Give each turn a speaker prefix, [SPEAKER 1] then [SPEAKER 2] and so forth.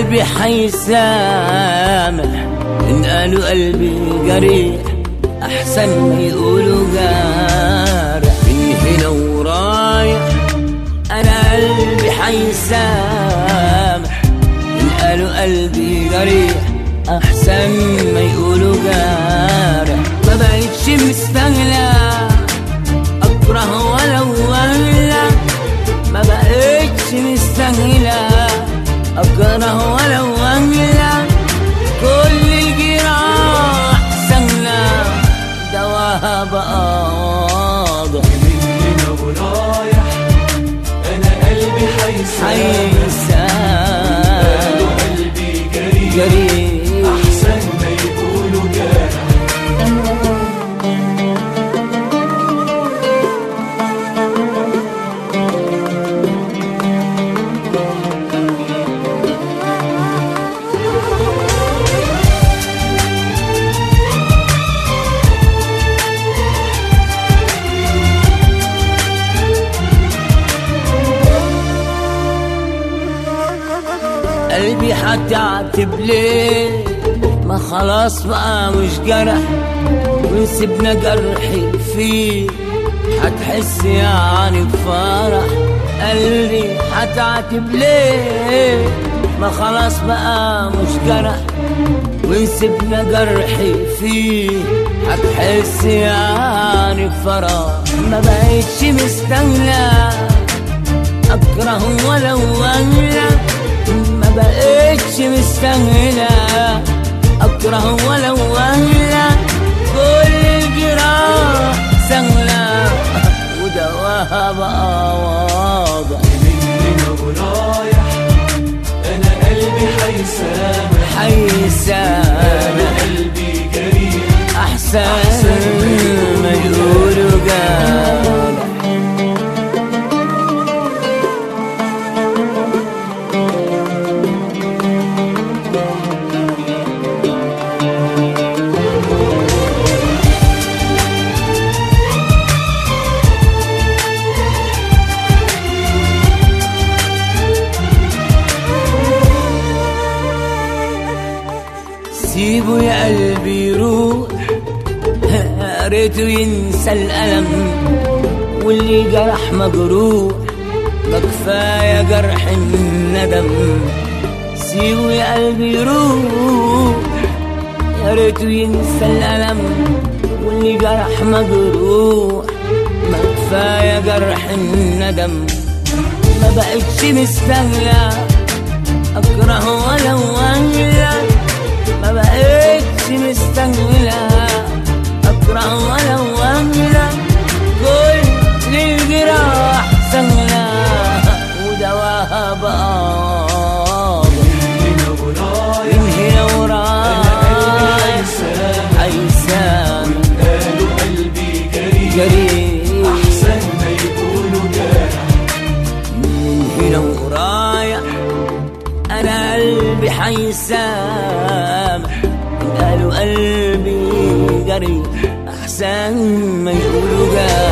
[SPEAKER 1] قلبي حيسامح إن قالوا قلبي جريح أحسن ما يقولوا جارح من هنا ورايح أنا قلبي حيسامح إن قالوا قلبي جريح أحسن ما يقولوا جارح ما بقتش مستغلى أكره ولو ولا ما بقتش مستاهلة أكره ولو ولا كل الجراح سهلة دواها بقى واضح
[SPEAKER 2] من هنا ورايح انا قلبي حيسامح
[SPEAKER 1] حيسان
[SPEAKER 2] قالوا قلبي جريح
[SPEAKER 1] جريح
[SPEAKER 2] احسن ما يقولوا جارح
[SPEAKER 1] قلبي هتعتب ليه ما خلاص بقى مش جرح وسيبنا جرحي فيه هتحس يعني بفرح قلبي هتعتب ليه ما خلاص بقى مش جرح وسيبنا جرحي فيه هتحس يعني بفرح ما بقتش مستاهله اكره ولو ولا ما بقتش مستاهله اكره ولو ولا كل الجراح سهله ودواها بقى واضح
[SPEAKER 2] من هنا ورايح انا قلبي حيسامح
[SPEAKER 1] حيسان
[SPEAKER 2] انا قلبي جريح
[SPEAKER 1] احسن ما يقولوا قال سيبه يا قلبي يروح يا ريته ينسى الألم واللي جرح مجروح ده كفاية جرح الندم سيبه يا قلبي يروح يا ريته ينسى الألم واللي جرح مجروح ما كفاية جرح الندم ما بقتش مستاهلة أكره ولو ولا ما بقتش مستاهلة أكره ولو ولا كل الجراح سهلة ودواها بقى
[SPEAKER 2] هنا ورايح
[SPEAKER 1] من هنا
[SPEAKER 2] انا
[SPEAKER 1] وراي
[SPEAKER 2] قلبي حيسامح
[SPEAKER 1] حيسان
[SPEAKER 2] قالوا قلبي جريح
[SPEAKER 1] جريح
[SPEAKER 2] احسن ما يقولوا جارح
[SPEAKER 1] من هنا ورايح انا قلبي حيسامح قالوا قلبي جريح احسن ما يقولوا جارح